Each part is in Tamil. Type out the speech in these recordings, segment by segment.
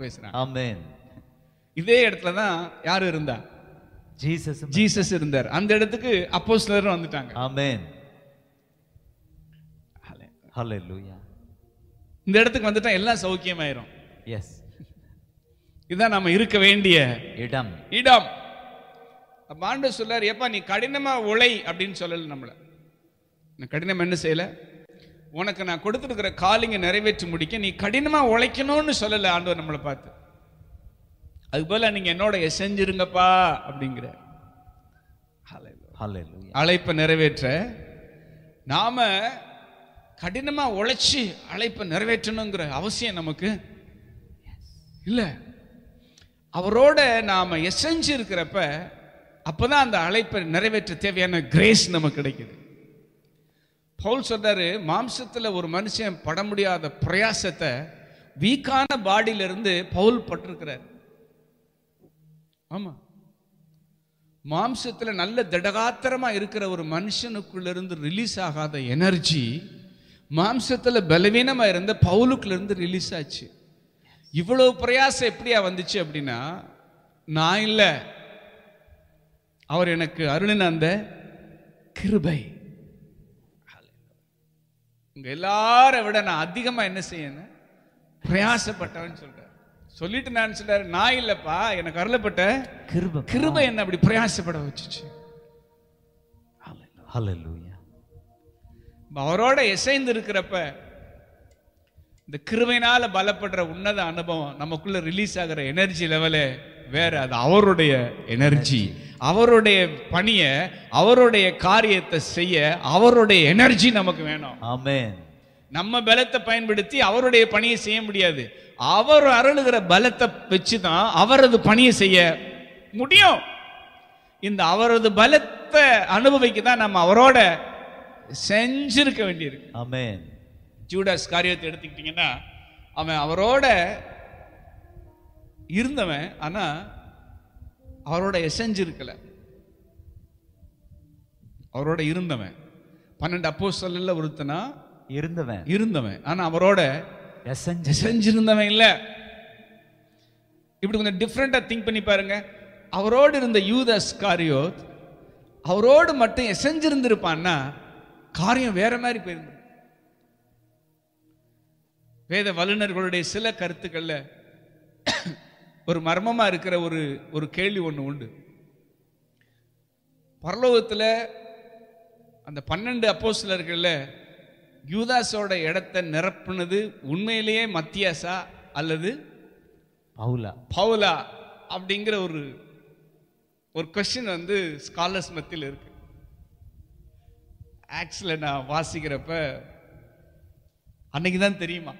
பேசுறாங்க Amen. இதே இடத்துல தான் யார் இருந்தா Jesus. ஜீசஸ் இருந்தார் அந்த இடத்துக்கு அப்போஸ்தலர் வந்துட்டாங்க Amen. Hallelujah. இந்த இடத்துக்கு வந்துட்டா எல்லாம் சௌக்கியமாயிரும் Yes. இதுதான் நம்ம இருக்க வேண்டிய இடம் இடம் அப்ப ஆண்டவர் சொல்றாரு ஏப்பா நீ கடினமா உழை அப்படின்னு சொல்லல நம்மள நான் கடினம் என்ன செய்யல உனக்கு நான் கொடுத்துருக்கிற காலிங்க நிறைவேற்றி முடிக்க நீ கடினமா உழைக்கணும்னு சொல்லல ஆண்டவர் நம்மளை பார்த்து அது போல நீங்க என்னோட செஞ்சிருங்கப்பா அப்படிங்கிற Hallelujah. அழைப்பை நிறைவேற்ற நாம கடினமா உழைச்சி அழைப்பை நிறைவேற்றணுங்கிற அவசியம் நமக்கு இல்ல அவரோட நாம எசைஞ்சு இருக்கிறப்ப அப்பதான் அந்த அழைப்பை நிறைவேற்ற தேவையான கிரேஸ் நமக்கு கிடைக்குது பவுல் சொல்றாரு மாம்சத்துல ஒரு மனுஷன் பட முடியாத பிரயாசத்தை வீக்கான பாடியில இருந்து பவுல் பட்டிருக்கிறார் ஆமா மாம்சத்துல நல்ல திடகாத்திரமா இருக்கிற ஒரு மனுஷனுக்குள்ள இருந்து ரிலீஸ் ஆகாத எனர்ஜி மாம்சத்துல பலவீனமா இருந்த பவுலுக்குள்ள இருந்து ரிலீஸ் ஆச்சு இவ்வளவு பிரயாசம் எப்படியா வந்துச்சு அப்படின்னா நான் இல்ல அவர் எனக்கு அருளின அந்த கிருபை உங்க எல்லாரை விட நான் அதிகமா என்ன செய்யணும் பிரயாசப்பட்டவன் சொல்றார் சொல்லிட்டு நான் சொல்றாரு நான் இல்லப்பா எனக்கு அருளப்பட்ட கிருபை கிருபை என்ன அப்படி பிரயாசப்பட வச்சுச்சு Hallelujah. அவரோட இசைந்து இருக்கிறப்ப இந்த கிருபையினால பலப்படுற உன்னத அனுபவம் நமக்குள்ள ரிலீஸ் ஆகிற எனர்ஜி லெவலே வேற அது அவருடைய எனர்ஜி அவருடைய பணியை அவருடைய காரியத்தை செய்ய அவருடைய எனர்ஜி நமக்கு வேணும் Amen. நம்ம பலத்தை பயன்படுத்தி அவருடைய பணியை செய்ய முடியாது அவர் அருளுகிற பலத்தை வச்சு தான் அவரது பணியை செய்ய முடியும் இந்த அவரது பலத்தை அனுபவிக்க தான் நம்ம அவரோட செஞ்சிருக்க வேண்டியிருக்கு Amen. ஜூடாஸ் காரியத்தை எடுத்துக்கிட்டீங்கன்னா அவன் அவரோட இருந்தவன் ஆனா அவரோட எசைஞ்சிருக்கல அவரோட இருந்தவன் பன்னெண்டு அப்போ சொல்லல ஒருத்தனா இருந்தவன் இருந்தவன் ஆனா அவரோட எசஞ்சு செஞ்சிருந்தவன் இல்ல இப்படி கொஞ்சம் டிஃப்ரெண்டா திங்க் பண்ணி பாருங்க அவரோடு இருந்த யூதஸ் காரியோத் அவரோடு மட்டும் எசைஞ்சிருந்திருப்பான்னா காரியம் வேற மாதிரி போயிருந்து வேத வல்லுநர்களுடைய சில கருத்துக்கள்ல ஒரு மர்மமா இருக்கிற ஒரு ஒரு கேள்வி ஒண்ணு உண்டு பரலோகத்துல அந்த பன்னெண்டு அப்போஸ்தலர்கள்ல யூதாஸோட இடத்தை நிரப்புனது உண்மையிலேயே மத்தியாசா அல்லது பவுலா பவுலா அப்படிங்கிற ஒரு ஒரு கொஸ்டின் வந்து ஸ்காலர்ஸ் மத்தியில் இருக்கு ஆக்சுவல நான் வாசிக்கிறப்ப அன்னைக்கு தான் தெரியுமா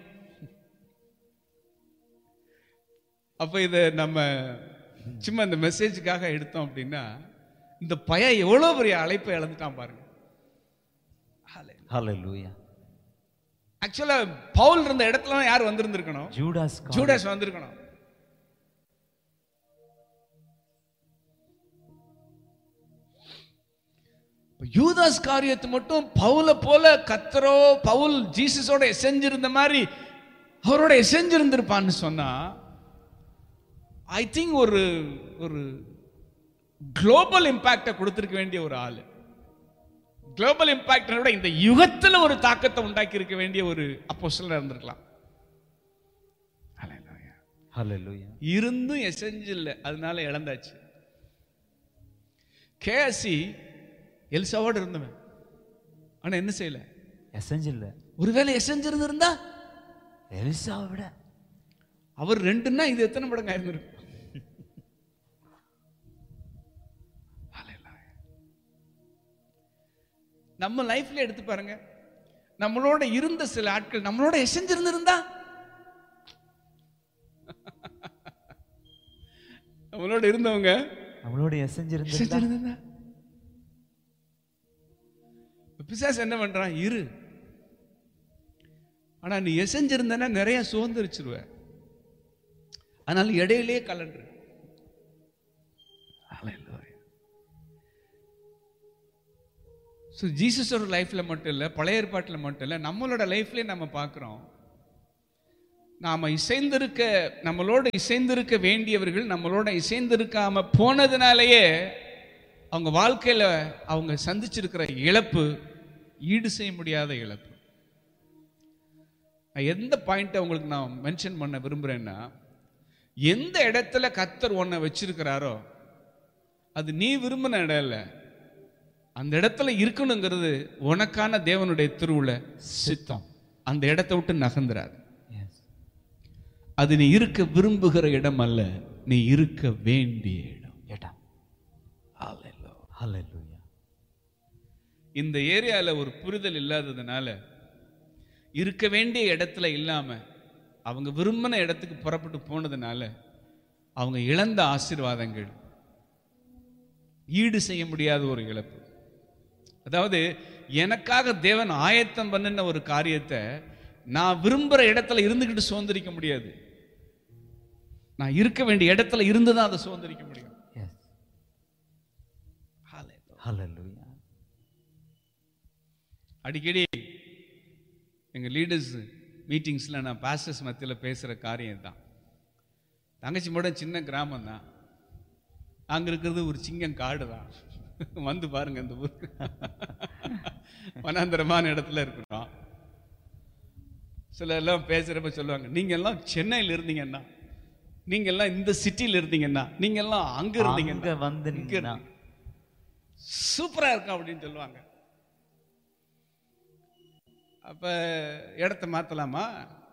அப்ப இதை நம்ம சும்மா இந்த மெசேஜுக்காக எடுத்தோம் அப்படின்னா இந்த பையன் எவ்வளவு பெரிய அழைப்பை இழந்துட்டான் பாருங்க Hallelujah. ஆக்சுவலா பவுல் இருந்த இடத்துல யார் வந்திருந்திருக்கணும் ஜூடாஸ் கா- ஜூடாஸ் வந்திருக்கணும் இப்ப யூதாஸ் காரியத்தை மட்டும் பவுல போல கத்தரோ பவுல் ஜீசஸோட செஞ்சிருந்த மாதிரி அவரோட செஞ்சிருந்திருப்பான்னு சொன்னா ஐ திங்க் ஒரு ஒரு குளோபல் இம்பாக்டை கொடுத்திருக்க வேண்டிய ஒரு ஆளு குளோபல் இம்பாக்ட் விட இந்த யுகத்துல ஒரு தாக்கத்தை உண்டாக்கி இருக்க வேண்டிய ஒரு அப்போஸ்தலரா இருந்திருக்கலாம் Hallelujah. Hallelujah. இருந்தும் எசெஞ்சு இல்லை அதனால இழந்தாச்சு கேசி எல்சாவோடு இருந்தவன் ஆனா என்ன செய்யல எசஞ்சு இல்ல ஒருவேளை எசெஞ்சு இருந்திருந்தா எலிசாவை விட அவர் ரெண்டுன்னா இது எத்தனை மடங்கு ஆயிருந்திருக்கும் Hallelujah. நம்ம லைஃப்ல எடுத்து பாருங்க நம்மளோட இருந்த சில ஆட்கள் நம்மளோட எசெஞ்சிருந்திருந்தா நம்மளோட இருந்தவங்க அவளோட எசஞ்சு இருந்தா செஞ்சிருந்தா பிசாசு என்ன பண்றான் இரு ஆனா நீ எசைஞ்சிருந்தனா நிறைய சுதந்திரிச்சிருவ அதனால இடையிலே கலண்டு ஸோ ஜீசஸோட லைஃப்ல மட்டும் இல்லை பழைய ஏற்பாட்டில் மட்டும் இல்லை நம்மளோட லைஃப்லயே நம்ம பார்க்குறோம் நாம இசைந்திருக்க நம்மளோட இசைந்திருக்க வேண்டியவர்கள் நம்மளோட இசைந்திருக்காம போனதுனாலேயே அவங்க வாழ்க்கையில அவங்க சந்திச்சிருக்கிற இழப்பு ஈடு செய்ய முடியாத இழப்பு நான் எந்த பாயிண்ட்டை உங்களுக்கு நான் மென்ஷன் பண்ண விரும்புறேன்னா எந்த இடத்துல கத்தர் உன்னை வச்சிருக்கிறாரோ அது நீ விரும்பின இடம் இல்லை அந்த இடத்துல இருக்கணுங்கிறது உனக்கான தேவனுடைய திருவுள சித்தம் அந்த இடத்தை விட்டு நகர்ந்துறாது எஸ் அது நீ இருக்க விரும்புகிற இடம் அல்ல நீ இருக்க வேண்டிய இடம் இடம் ஹalleluya இந்த ஏரியால ஒரு புரிதல் இல்லாததுனால இருக்க வேண்டிய இடத்துல இல்லாம அவங்க விரும்பின இடத்துக்கு புறப்பட்டு போனதுனால அவங்க இழந்த ஆசீர்வாதங்கள் ஈடு செய்ய முடியாத ஒரு இழப்பு அதாவது எனக்காக தேவன் ஆயத்தம் பண்ணின ஒரு காரியத்தை நான் விரும்புற இடத்துல இருந்துகிட்டு சுதந்திரிக்க முடியாது நான் இருக்க வேண்டிய இடத்துல இருந்து தான் அதை சுதந்திரிக்க முடியும் எஸ் ஹalleluya அடிக்கடி எங்க லீடர்ஸ் மீட்டிங்ஸ்ல நான் பாஸ்டர்ஸ் மத்தியில் பேசுற காரியம் தான் தங்கச்சி மட்டும் சின்ன கிராமம் தான் அங்க இருக்கிறது ஒரு சிங்கம் காடு தான் வந்து பாருங்க அந்த ஊருக்கு வனாந்தரமான இடத்துல இருக்கிறோம் சில எல்லாம் பேசுறப்ப சொல்லுவாங்க நீங்க எல்லாம் சென்னையில் இருந்தீங்கன்னா நீங்க எல்லாம் இந்த சிட்டியில் இருந்தீங்கன்னா நீங்க எல்லாம் அங்க அங்க இருந்தீங்கன்னா வந்து இங்க நின்னா இருந்தீங்க. சூப்பரா இருக்கும் அப்படின்னு சொல்லுவாங்க அப்ப இடத்த மாத்தலாமா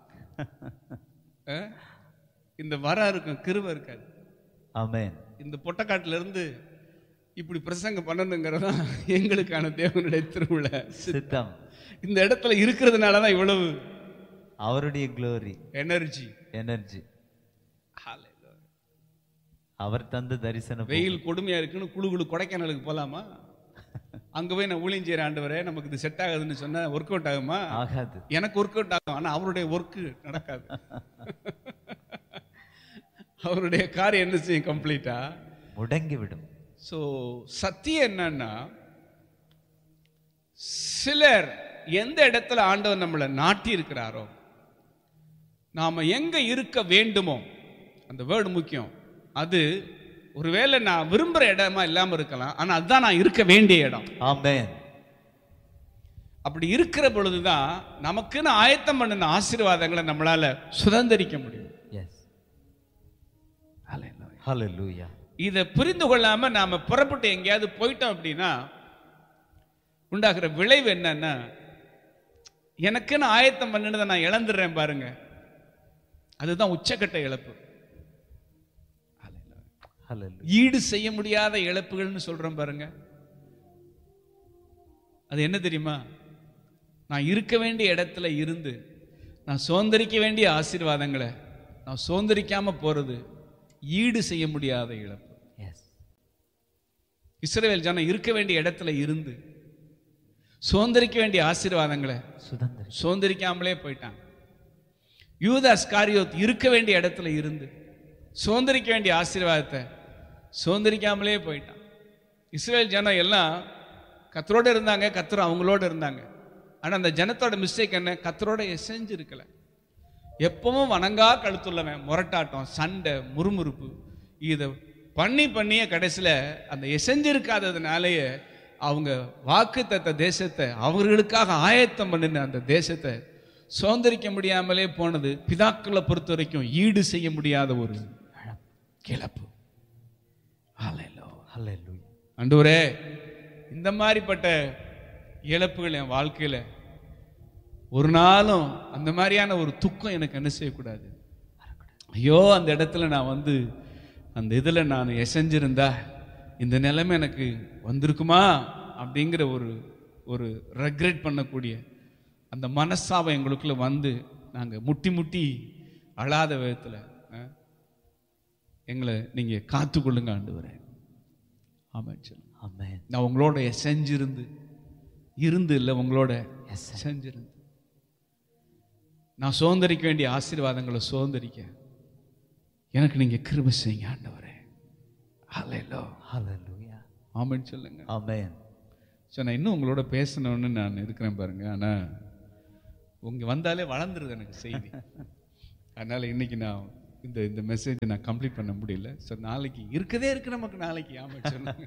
அஹ்? இந்த வர இருக்கும் கிருபை இருக்காது ஆமென் இந்த பொட்டக்காட்டுல இருந்து இப்படி பிரசங்கம் பண்ணணுங்கிறது தான் எங்களுக்கான தேவனுடைய திருவிழா சித்தம் இந்த இடத்துல இருக்கிறதுனால தான் இவ்வளவு அவருடைய glory எனர்ஜி எனர்ஜி அவர் தந்த தரிசனம் வெயில் கொடுமையா இருக்குன்னு குழு குழு கொடைக்கானலுக்கு போலாமா அங்க போய் நான் ஊழியம் செய்யற ஆண்டவரே நமக்கு இது செட் ஆகுதுன்னு சொன்னா ஒர்க் அவுட் ஆகுமா ஆகாது எனக்கு ஒர்க் அவுட் ஆகும் ஆனா அவருடைய ஒர்க் நடக்காது அவருடைய காரியம் என்ன செய்யும் கம்ப்ளீட்டா முடங்கி விடும் ஸோ சத்தியம் என்னன்னா சிலர் எந்த இடத்துல ஆண்டவர் நம்மளை நாட்டி இருக்கிறாரோ நாம எங்க இருக்க வேண்டுமோ அந்த வேர்டு முக்கியம் அது ஒருவேளை நான் விரும்புற இடமா இல்லாம இருக்கலாம் ஆனா அதுதான் நான் இருக்க வேண்டிய இடம் ஆமென் அப்படி இருக்கிற பொழுதுதான் நமக்குன்னு ஆயத்தம் பண்ணின ஆசீர்வாதங்களை நம்மளால சுதந்திரிக்க முடியும் எஸ் ஹalleluya இதை புரிந்து கொள்ளாம நாம புறப்பட்டு எங்கேயாவது போயிட்டோம் அப்படின்னா உண்டாகிற விளைவு என்னன்னா எனக்குன்னு ஆயத்தம் பண்ணினதை நான் இழந்துடுறேன் பாருங்க அதுதான் உச்சக்கட்ட இழப்பு ஹalleluya ஈடு செய்ய முடியாத இழப்புகள்னு சொல்றேன் பாருங்க அது என்ன தெரியுமா நான் இருக்க வேண்டிய இடத்துல இருந்து நான் சுதந்திரிக்க வேண்டிய ஆசீர்வாதங்களை நான் சுதந்திரிக்காம போறது ஈடு செய்ய முடியாத இழப்பு எஸ் இஸ்ரவேல் ஜனம் இருக்க வேண்டிய இடத்துல இருந்து சுதந்திரிக்க வேண்டிய ஆசீர்வாதங்களை சுதந்திரம் சுதந்திரிக்காமலே போயிட்டாங்க யூதாஸ் காரியோத் இருக்க வேண்டிய இடத்துல இருந்து சுதந்திரிக்க வேண்டிய ஆசீர்வாதத்தை சுதந்திரிக்காமலே போயிட்டான் இஸ்ரேல் ஜனம் எல்லாம் கத்தரோட இருந்தாங்க கத்தர் அவங்களோட இருந்தாங்க ஆனா அந்த ஜனத்தோட மிஸ்டேக் என்ன கத்தரோட எசைஞ்சு இருக்கல எப்பவும் வணங்கா கழுத்துள்ளவன் முரட்டாட்டம் சண்டை முறுமுறுப்பு இதை பண்ணி பண்ணியே கடைசியில அந்த எசைஞ்சிருக்காததுனாலேயே அவங்க வாக்கு தத்த தேசத்தை அவர்களுக்காக ஆயத்தம் பண்ணின அந்த தேசத்தை சுதந்திரிக்க முடியாமலே போனது பிதாக்களை பொறுத்த வரைக்கும் ஈடு செய்ய முடியாத ஒரு கிளப்பு ஹalleluya அண்டூரே இந்த மாதிரிப்பட்ட இழப்புகள் என் வாழ்க்கையில ஒரு நாளும் அந்த மாதிரியான ஒரு துக்கம் எனக்கு என்ன செய்யக்கூடாது ஐயோ அந்த இடத்துல நான் வந்து அந்த இதில் நான் எசைஞ்சிருந்தா இந்த நிலைமை எனக்கு வந்திருக்குமா அப்படிங்கிற ஒரு ஒரு ரெக்ரெட் பண்ணக்கூடிய அந்த மனசாபம் எங்களுக்குள்ள வந்து நாங்கள் முட்டி முட்டி அழாத விதத்தில் எங்களை நீங்கள் காத்துக்கொள்ளுங்க ஆண்டு வரேன் ஆமாம் சொல்லுங்க ஆமென் நான் உங்களோட செஞ்சிருந்து இருந்து இல்லை உங்களோட Yes, sir. செஞ்சிருந்து நான் சுதந்திரிக்க வேண்டிய ஆசீர்வாதங்களை சுதந்திரிக்க எனக்கு நீங்க கிருபை செய்யுங்க ஆண்டவரே ஹalleluya ஹalleluya ஆமென் சொல்லுங்க ஆமென் ஸோ நான் இன்னும் உங்களோட பேசணும்னு நான் இருக்கிறேன் பாருங்க ஆனா உங்க வந்தாலே வளர்ந்துருது எனக்கு செய்தி அதனால இன்னைக்கு நான் இந்த இந்த மெசேஜை நான் கம்ப்ளீட் பண்ண முடியல ஸோ நாளைக்கு இருக்கதே இருக்கு நமக்கு நாளைக்கு ஆமா சொன்னாங்க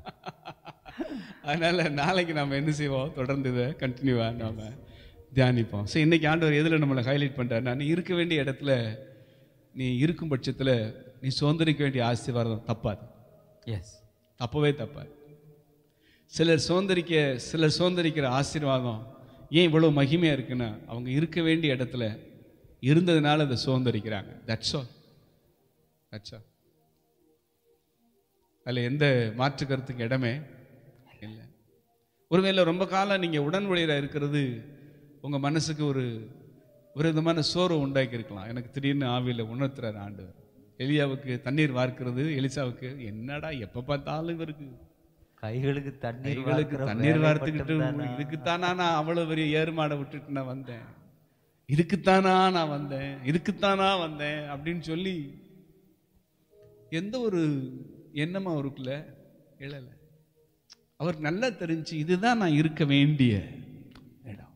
அதனால நாளைக்கு நாம என்ன செய்வோம் தொடர்ந்து இதை கண்டினியூவா நாம தியானிப்போம் ஸோ இன்னைக்கு ஆண்டவர் எதில் நம்மளை ஹைலைட் பண்றாரு நான் இருக்க வேண்டிய இடத்துல நீ இருக்கும் பட்சத்தில் நீ சுதந்திரிக்க வேண்டிய ஆசீர்வாதம் தப்பாது எஸ் தப்பவே தப்பாது சிலர் சுதந்திரிக்க சிலர் சுதந்திரிக்கிற ஆசீர்வாதம் ஏன் இவ்வளவு மகிமையா இருக்குன்னா அவங்க இருக்க வேண்டிய இடத்துல இருந்ததுனால அதை சுதந்திரிக்கிறாங்க தட்ஸ் ஆல் தட்ஸ் ஆல் அதில் எந்த மாற்று கருத்துக்கு இடமே இல்லை ஒருவேளை ரொம்ப காலம் நீங்கள் உடன் ஊழியராக இருக்கிறது உங்கள் மனசுக்கு ஒரு ஒரு விதமான சோர்வு உண்டாக்கி இருக்கலாம் எனக்கு திடீர்னு ஆவியில் உணர்த்துறாரு ஆண்டவர் எலியாவுக்கு தண்ணீர் வார்க்கிறது எலிசாவுக்கு என்னடா எப்போ பார்த்தாலும் இவருக்கு கைகளுக்கு தண்ணீர் கைகளுக்கு வார்க்கிற தண்ணீர் வேலை வார்த்துக்கிட்டு மட்டும்தானா? இதுக்குத்தானா நான் அவ்வளவு பெரிய ஏறுமாடை விட்டுட்டு நான் வந்தேன் இதுக்குத்தானா நான் வந்தேன் இதுக்குத்தானா வந்தேன் அப்படின்னு சொல்லி எந்த ஒரு எண்ணமும் அவருக்குள்ள எழல அவருக்கு நல்லா தெரிஞ்சு இதுதான் நான் இருக்க வேண்டிய இடம்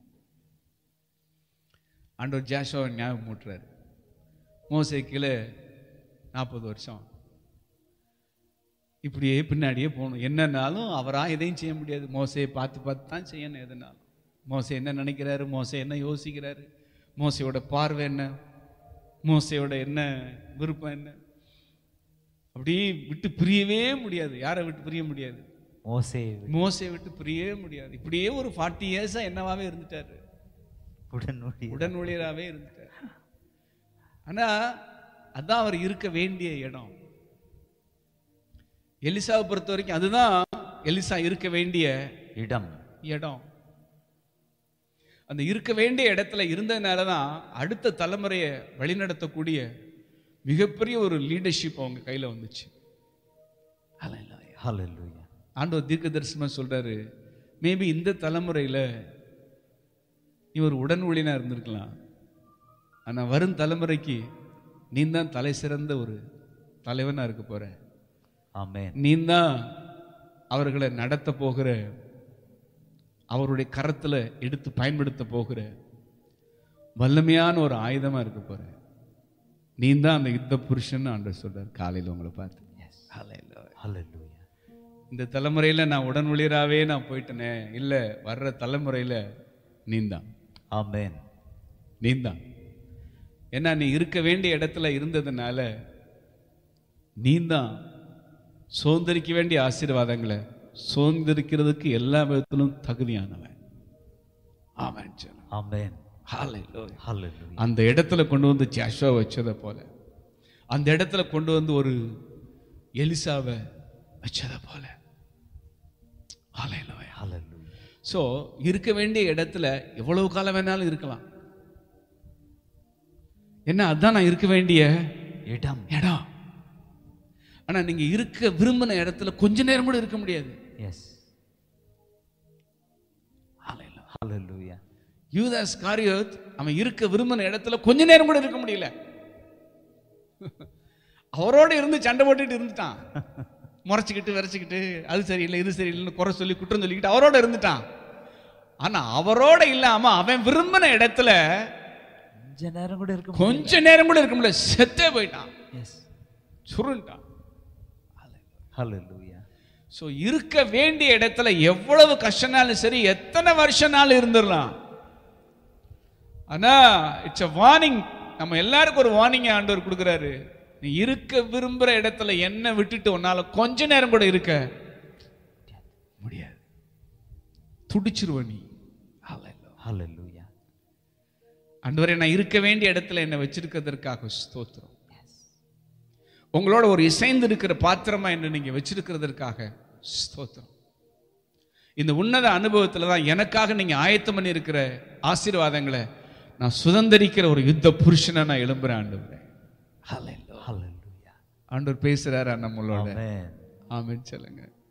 ஆண்டவர் ஜாஷோவை ஞாபகம் மூட்டுறாரு மோசே கீழே நாற்பது வருஷம் இப்படியே பின்னாடியே போகணும் என்னன்னாலும் அவராக எதையும் செய்ய முடியாது மோசையை பார்த்து பார்த்து தான் செய்யணும் எதுனாலும் மோசை என்ன நினைக்கிறாரு மோசை என்ன யோசிக்கிறாரு மோசையோட பார்வை என்ன மோசையோட என்ன விருப்பம் என்ன அப்படியே விட்டு பிரியவே முடியாது யாரை விட்டு பிரிய முடியாது மோசே மோசையை விட்டு பிரியவே முடியாது இப்படியே ஒரு ஃபார்ட்டி இயர்ஸா என்னவாவே இருந்துட்டாரு உடன் ஊழியர். உடன் ஊழியராகவே இருந்துட்டார் ஆனா அதான் அவர் இருக்க வேண்டிய இடம் எலிசாவை பொறுத்த வரைக்கும் அதுதான் எலிசா இருக்க வேண்டிய இடம் இடம் அந்த இருக்க வேண்டிய இடத்துல இருந்ததுனால தான் அடுத்த தலைமுறையை வழிநடத்தக்கூடிய மிகப்பெரிய ஒரு லீடர்ஷிப் அவங்க கையில வந்துச்சு ஹalleluya ஆண்டவர் தீர்க்க தரிசனமா சொல்றாரு மேபி இந்த தலைமுறையில இவர் உடன் ஊழியனா இருந்திருக்கலாம் ஆனா வரும் தலைமுறைக்கு நீ தான் தலை சிறந்த ஒரு தலைவனா இருக்க போற ஆமென் நீ தான் அவர்களை நடத்த போகிற அவருடைய கரத்துல எடுத்து பயன்படுத்த போகிற வல்லமையான ஒரு ஆயுதமா இருக்க போற நீ தான் அந்த யுத்த புருஷன் ஆண்டவர் சொல்றார் காலையில உங்களை பார்த்து ஹalleluya இந்த தலைமுறையில நான் உடன் ஊழியராகவே நான் போயிட்டேனே இல்ல வர்ற தலைமுறையில நீந்தான் ஆமென் நீந்தான் ஏன்னா நீ இருக்க வேண்டிய இடத்துல இருந்ததுனால நீந்தான் சுதந்திரிக்க வேண்டிய ஆசீர்வாதங்களை சுதந்திரிக்கிறதுக்கு எல்லா விதத்திலும் தகுதியானவன் ஆமாம் ஆமென் ஹalleluya ஹalleluya அந்த இடத்துல கொண்டு வந்து ஜாஷுவா வச்சதை போல அந்த இடத்துல கொண்டு வந்து ஒரு எலிசாவை வச்சதை போல ஹalleluya ஹalleluya ஸோ இருக்க வேண்டிய இடத்துல எவ்வளவு காலம் வேணாலும் இருக்கலாம் என்ன அதான் நான் இருக்க வேண்டிய இடம் இடம் ஆனா நீங்க இருக்க விரும்பின இடத்துல கொஞ்ச நேரம் கூட இருக்க முடியாது எஸ் ஹalleluya யூதாஸ் காரியோத் அவன் இருக்க விரும்பின இடத்துல கொஞ்ச நேரம் கூட இருக்க முடியல அவரோட இருந்து சண்டை போட்டுட்டு இருந்துட்டான் முறைச்சிக்கிட்டு விரைச்சிக்கிட்டு அது சரியில்லை இது சரியில்லைன்னு குறை சொல்லி குற்றம் சொல்லிக்கிட்டு அவரோட இருந்துட்டான் ஆனா அவரோட இல்லாம அவன் விரும்பின இடத்துல கொஞ்ச நேரம் கூட இருக்க கொஞ்ச நேரம் கூட இருக்க முடியல செத்தே போயிட்டான் எஸ் சுருண்டான் ஹalleluya ஸோ இருக்க வேண்டிய இடத்துல எவ்வளவு கஷ்டனாலும் சரி எத்தனை வருஷனாலும் இருந்துடலாம் ஆனா இட்ஸ் a வார்னிங் நம்ம எல்லாருக்கும் ஒரு வார்னிங் ஆண்டவர் கொடுக்குறாரு நீ இருக்க விரும்புற இடத்துல என்ன விட்டுட்டு உன்னால கொஞ்ச நேரம் கூட இருக்க முடியாது துடிச்சிருவ நீ ஹalleluya ஆண்டவரே நான் இருக்க வேண்டிய இடத்துல என்னை வச்சிருக்கிறதற்காக ஸ்தோத்திரம் உங்களோட ஒரு இசைந்து இருக்கிற பாத்திரமா என்ன நீங்க வச்சிருக்கிறதற்காக ஸ்தோத்திரம் இந்த உன்னத அனுபவத்துல தான் எனக்காக நீங்க ஆயத்தம் பண்ணி இருக்கிற ஆசீர்வாதங்களை நான் சுதந்திரிக்கிற ஒரு யுத்த புருஷனா நான் எழும்புறேன் ஆண்டவரே ஹalleluya ஆண்டவர் பேசுறாரா நம்மளோட ஆமென் ஆமென் சொல்லுங்க